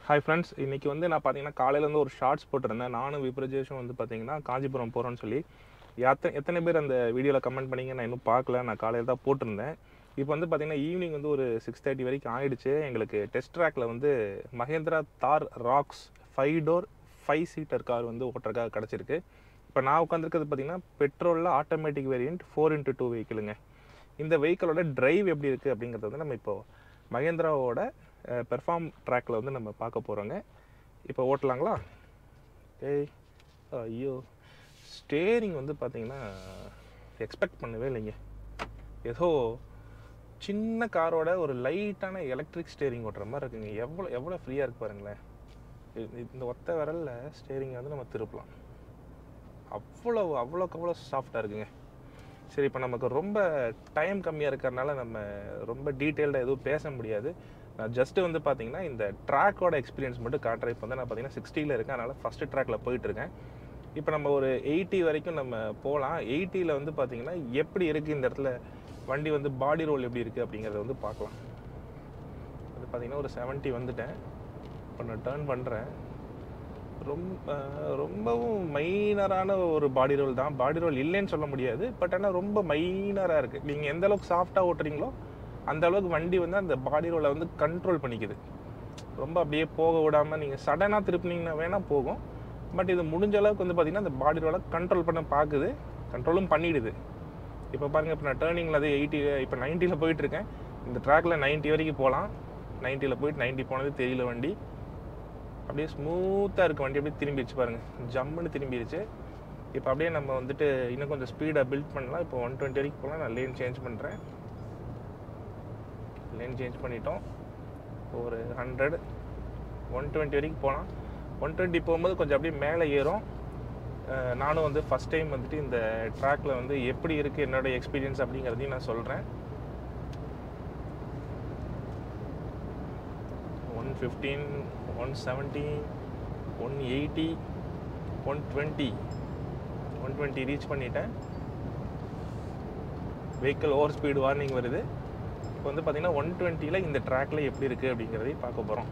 hi friends இன்றைக்கி வந்து நான் பார்த்தீங்கன்னா காலையிலேருந்து ஒரு ஷார்ட்ஸ் போட்டிருந்தேன் நானும் விப்ரஜேஷும் வந்து பார்த்தீங்கன்னா காஞ்சிபுரம் போகிறோன்னு சொல்லி எத்தனை எத்தனை பேர் அந்த வீடியோவில் கமெண்ட் பண்ணீங்க நான் இன்னும் பார்க்கல நான் காலையில் தான் போட்டிருந்தேன் இப்போ வந்து பார்த்தீங்கன்னா ஈவினிங் வந்து ஒரு சிக்ஸ் தேர்ட்டி வரைக்கும் ஆயிடுச்சு எங்களுக்கு டெஸ்ட் ட்ராக்கில் வந்து Mahindra Thar Roxx five door five seater car வந்து ஓட்டுறதுக்காக கிடச்சிருக்கு இப்போ நான் உட்காந்துருக்கிறது பார்த்தீங்கன்னா பெட்ரோலில் automatic variant four into two வெஹிக்கிளுங்க இந்த வெஹிக்கிளோட டிரைவ் எப்படி இருக்குது அப்படிங்கிறத வந்து நம்ம இப்போ மகேந்திராவோட பெர்ஃபார்ம் ட்ராக்கில் வந்து நம்ம பார்க்க போகிறோங்க இப்போ ஓட்டலாங்களா ஏய் ஐயோ ஸ்டேரிங் வந்து பார்த்தீங்கன்னா எக்ஸ்பெக்ட் பண்ணவே இல்லைங்க ஏதோ சின்ன காரோட ஒரு லைட்டான எலக்ட்ரிக் ஸ்டேரிங் ஓட்டுற மாதிரி இருக்குங்க எவ்வளோ எவ்வளோ ஃப்ரீயாக இருக்கு பாருங்களேன் இ- இந்த ஒத்த விரலில் ஸ்டேரிங்கை வந்து நம்ம திருப்பலாம் அவ்வளோ அவ்வளோக்கு அவ்வளோ சாஃப்டாக இருக்குங்க சரி இப்போ நமக்கு ரொம்ப டைம் கம்மியாக இருக்கிறனால நம்ம ரொம்ப டீட்டெயில்டாக எதுவும் பேச முடியாது நான் ஜஸ்ட்டு வந்து பார்த்தீங்கன்னா இந்த ட்ராக்கோட எக்ஸ்பீரியன்ஸ் மட்டும் காட்டுறேன் இப்போ வந்து நான் பார்த்தீங்கன்னா சிக்ஸ்டியில் இருக்கேன் அதனால் ஃபஸ்ட்டு ட்ராக்கில் போயிட்டுருக்கேன் இப்போ நம்ம ஒரு எயிட்டி வரைக்கும் நம்ம போகலாம் எயிட்டியில் வந்து பார்த்தீங்கன்னா எப்படி இருக்குது இந்த இடத்துல வண்டி வந்து பாடி ரோல் எப்படி இருக்குது அப்படிங்கிறத வந்து பார்க்கலாம் அது பார்த்தீங்கன்னா ஒரு 70 வந்துட்டேன் இப்போ நான் டேர்ன் பண்ணுறேன் ரொம்ப ரொம்பவும் மைனரான ஒரு பாடி ரோல் தான் பாடி ரோல் இல்லைன்னு சொல்ல முடியாது பட் ஆனால் ரொம்ப மைனராக இருக்குது நீங்கள் எந்த அளவுக்கு சாஃப்டாக ஓட்டுறீங்களோ அந்த அளவுக்கு வண்டி வந்து அந்த பாடி ரோலை வந்து கண்ட்ரோல் பண்ணிக்குது ரொம்ப அப்படியே போக விடாமல் நீங்கள் சடனாக திருப்பினீங்கன்னா வேணால் போகும் பட் இது முடிஞ்ச அளவுக்கு வந்து பார்த்தீங்கன்னா அந்த பாடி ரோலை கண்ட்ரோல் பண்ண பார்க்குது கண்ட்ரோலும் பண்ணிடுது இப்போ பாருங்கள் இப்போ நான் டேர்னிங்கில் அது எயிட்டி இப்போ நைன்ட்டியில் போயிட்டுருக்கேன் இந்த ட்ராக்கில் 90 வரைக்கும் போகலாம் நைன்ட்டியில் போயிட்டு 90 போனது தெரியல வண்டி அப்படியே ஸ்மூத்தாக இருக்கு வண்டி அப்படியே திரும்பிடுச்சு பாருங்க ஜம்முன்னு திரும்பிடுச்சு இப்போ அப்படியே நம்ம வந்துட்டு இன்னும் கொஞ்சம் ஸ்பீடாக பில்ட் பண்ணலாம் இப்போ ஒன் டுவெண்ட்டி வரைக்கும் போகலாம் நான் லேன் சேஞ்ச் பண்ணுறேன் லேன் சேஞ்ச் பண்ணிட்டோம் ஒரு ஹண்ட்ரட் ஒன் டுவெண்ட்டி வரைக்கும் போகலாம் ஒன் டுவெண்ட்டி போகும்போது கொஞ்சம் அப்படியே மேலே ஏறும் அஹ் நானும் வந்து ஃபஸ்ட் டைம் வந்துட்டு இந்த ட்ராக்ல வந்து எப்படி இருக்குது என்னோட எக்ஸ்பீரியன்ஸ் அப்படிங்கிறதையும் நான் சொல்கிறேன் one fifteen one seventy one eighty one twenty one twenty reach பண்ணிட்டேன் வெஹிக்கிள் ஓவர் ஸ்பீடு வார்னிங் வருது இப்போ வந்து பார்த்தீங்கன்னா ஒன் டுவெண்ட்டியில் இந்த ட்ராக்ல எப்படி இருக்குது அப்படிங்கிறதையும் பார்க்க போகிறோம்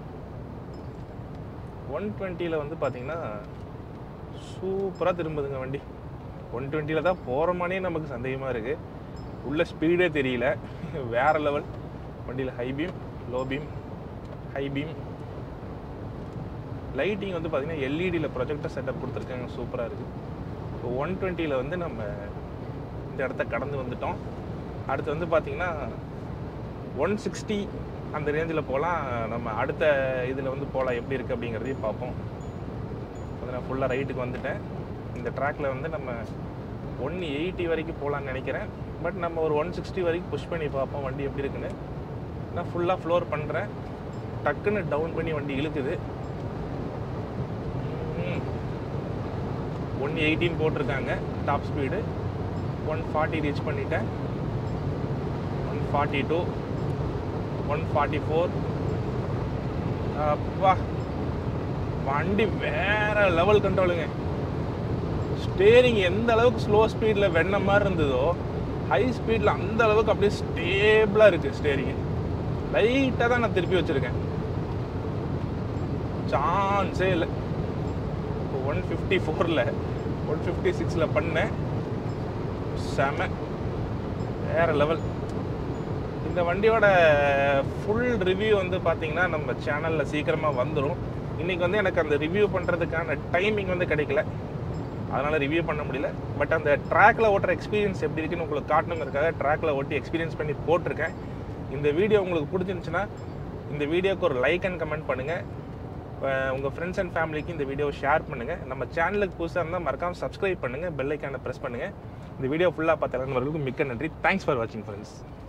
ஒன் டுவெண்ட்டியில் வந்து பார்த்தீங்கன்னா சூப்பராக திரும்புதுங்க வண்டி ஒன் டுவெண்ட்டியில் தான் போகிறோமானே நமக்கு சந்தேகமாக இருக்குது உள்ள ஸ்பீடே தெரியல வேற லெவல் வண்டியில் high beam low beam high beam lighting வந்து பார்த்தீங்கன்னா எல்இடியில் ப்ரொஜெக்டர் செட்டப் கொடுத்துருக்காங்க சூப்பராக இருக்குது இப்போ ஒன் டுவெண்ட்டியில் வந்து நம்ம இந்த இடத்த கடந்து வந்துட்டோம் அடுத்து வந்து பார்த்தீங்கன்னா ஒன் சிக்ஸ்டி அந்த ரேஞ்சில் போகலாம் நம்ம அடுத்த இதில் வந்து போகலாம் எப்படி இருக்குது அப்படிங்கிறதையும் பார்ப்போம் வந்து நான் ஃபுல்லாக ரைட்டுக்கு வந்துட்டேன் இந்த ட்ராக்ல வந்து நம்ம ஒன் எயிட்டி வரைக்கும் போகலான்னு நினைக்கிறேன் பட் நம்ம ஒரு ஒன் சிக்ஸ்டி வரைக்கும் புஷ் பண்ணி பார்ப்போம் வண்டி எப்படி இருக்குன்னு நான் ஃபுல்லாக ஃப்ளோர் பண்ணுறேன் டக்குன்னு டவுன் பண்ணி வண்டி இழுக்குது ஒன் எயிட்டின் போட்டிருக்காங்க top speed one forty reach பண்ணிட்டேன் one forty two one forty four அப்பா வண்டி வேற லெவல் கண்ட்ரோலுங்க ஸ்டேரிங் எந்த அளவுக்கு ஸ்லோ ஸ்பீடில் வெண்ண மாதிரி இருந்ததோ ஹை ஸ்பீடில் அந்த அளவுக்கு அப்படியே ஸ்டேபிளாக இருக்குது ஸ்டேரிங் லைட்டாக தான் நான் திருப்பி வச்சுருக்கேன் சான்ஸே இல்லை இப்போ ஒன் ஃபிஃப்டி ஃபோரில் ஒன் ஃபிஃப்டி சிக்ஸில் பண்ணேன் செம வேற லெவல் இந்த வண்டியோட ஃபுல் ரிவ்யூ வந்து பார்த்தீங்கன்னா நம்ம சேனலில் சீக்கிரமாக வந்துடும் இன்றைக்கி வந்து எனக்கு அந்த ரிவ்யூ பண்ணுறதுக்கான டைமிங் வந்து கிடைக்கல அதனால் ரிவ்யூ பண்ண முடியல பட் அந்த ட்ராக்ல ஓட்டுற எக்ஸ்பீரியன்ஸ் எப்படி இருக்குன்னு உங்களுக்கு காட்டணுங்கிறதுக்காக ட்ராக்ல ஓட்டி எக்ஸ்பீரியன்ஸ் பண்ணி போட்டிருக்கேன் இந்த வீடியோ உங்களுக்கு பிடிச்சிருந்துச்சுன்னா இந்த வீடியோக்கு ஒரு லைக் அண்ட் கமெண்ட் பண்ணுங்கள் உங்கள் ஃப்ரெண்ட்ஸ் அண்ட் ஃபேமிலிக்கு இந்த வீடியோவை ஷேர் பண்ணுங்கள் நம்ம சேனலுக்கு புதுசாக இருந்தால் மறக்காமல் சப்ஸ்கிரைப் பண்ணுங்கள் பெல் ஐக்கானை ப்ரெஸ் பண்ணுங்கள் இந்த வீடியோ ஃபுல்லாக பார்த்த எல்லாருக்கும் மிக்க நன்றி தேங்க்ஸ் ஃபார் வாட்சிங் ஃப்ரெண்ட்ஸ்